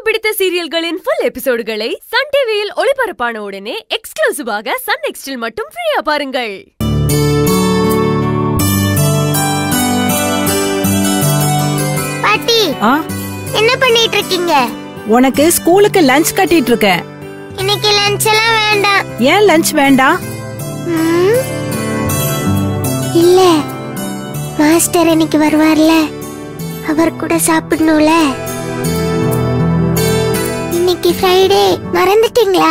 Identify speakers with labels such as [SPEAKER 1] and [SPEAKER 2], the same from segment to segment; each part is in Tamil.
[SPEAKER 1] பிடித்த சீரியல்களின் ஃபுல் எபிசோடுகளை சன் டிவியில் ஒளிபரப்பான உடனே எக்ஸ்க்ளூசிவாக சன் நெக்ஸ்டில் மட்டும் ஃப்ரீயா பாருங்கள்
[SPEAKER 2] பாட்டி
[SPEAKER 3] ஆ
[SPEAKER 2] என்ன பண்ணிட்டு இருக்கீங்க
[SPEAKER 3] உனக்கு ஸ்கூலுக்கு லஞ்ச் கட்டிட்டு இருக்கேன்
[SPEAKER 2] இன்னைக்கு லஞ்ச் எல்லாம் வேண்டாம்
[SPEAKER 3] ஏன் லஞ்ச் வேண்டாம்
[SPEAKER 2] ம்? இல்ல மாஸ்டர் இன்னைக்கு வருவார்ல அவர் கூட சாப்பிடணும்ல இன்னைக்கு ஃப்ரைடே மறந்துட்டீங்களா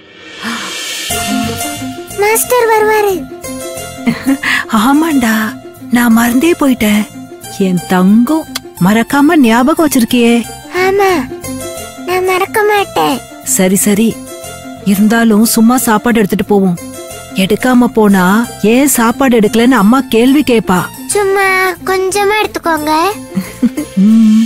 [SPEAKER 2] மாஸ்டர் வருவாரு
[SPEAKER 3] ஆமாண்டா நான் மறந்தே போயிட்டேன் என் தங்கம் மறக்காம ஞாபகம் வச்சிருக்கியே
[SPEAKER 2] ஆமா நான் மறக்க மாட்டேன்
[SPEAKER 3] சரி சரி இருந்தாலும் சும்மா சாப்பாடு எடுத்துட்டு போவோம் எடுக்காம போனா ஏன் சாப்பாடு எடுக்கலன்னு அம்மா கேள்வி கேப்பா
[SPEAKER 2] சும்மா கொஞ்சமா எடுத்துக்கோங்க
[SPEAKER 3] ம்.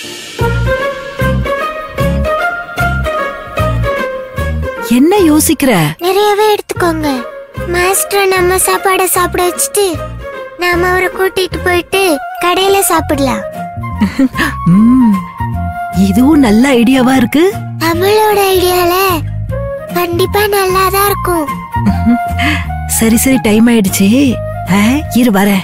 [SPEAKER 3] என்ன யோசிக்கிற
[SPEAKER 2] நிறையவே எடுத்துக்கோங்க மாஸ்டர் நம்ம சாப்பாட சாப்பிட வச்சுட்டு நாம அவரை கூட்டிட்டு போயிட்டு கடையில சாப்பிடலாம்
[SPEAKER 3] ம். இதுவும் நல்ல ஐடியாவா இருக்கு
[SPEAKER 2] தமிழோட ஐடியால கண்டிப்பா நல்லாதான் இருக்கும்
[SPEAKER 3] சரி சரி டைம் ஆயிடுச்சு ஆ, இரு வரேன்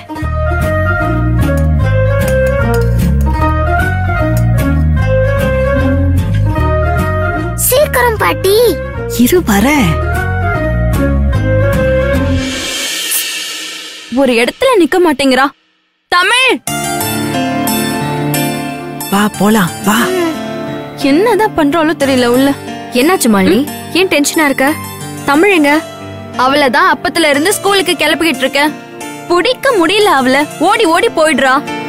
[SPEAKER 2] சீக்கிரம் பாட்டி
[SPEAKER 3] இரு வரேன்
[SPEAKER 4] ஒரு இடத்துல நிக்க மாட்டேங்கிறா தமிழ்
[SPEAKER 3] வா போலாம் வா
[SPEAKER 4] என்னதான் பண்றாளோ தெரியல உள்ள என்னாச்சு மாலினி ஏன் டென்ஷனா இருக்க தமிழ் எங்க அவளதான் அப்பத்துல இருந்து ஸ்கூலுக்கு கிளப்பிக்கிட்டு இருக்க பிடிக்க முடியல அவள ஓடி ஓடி போயிடுறா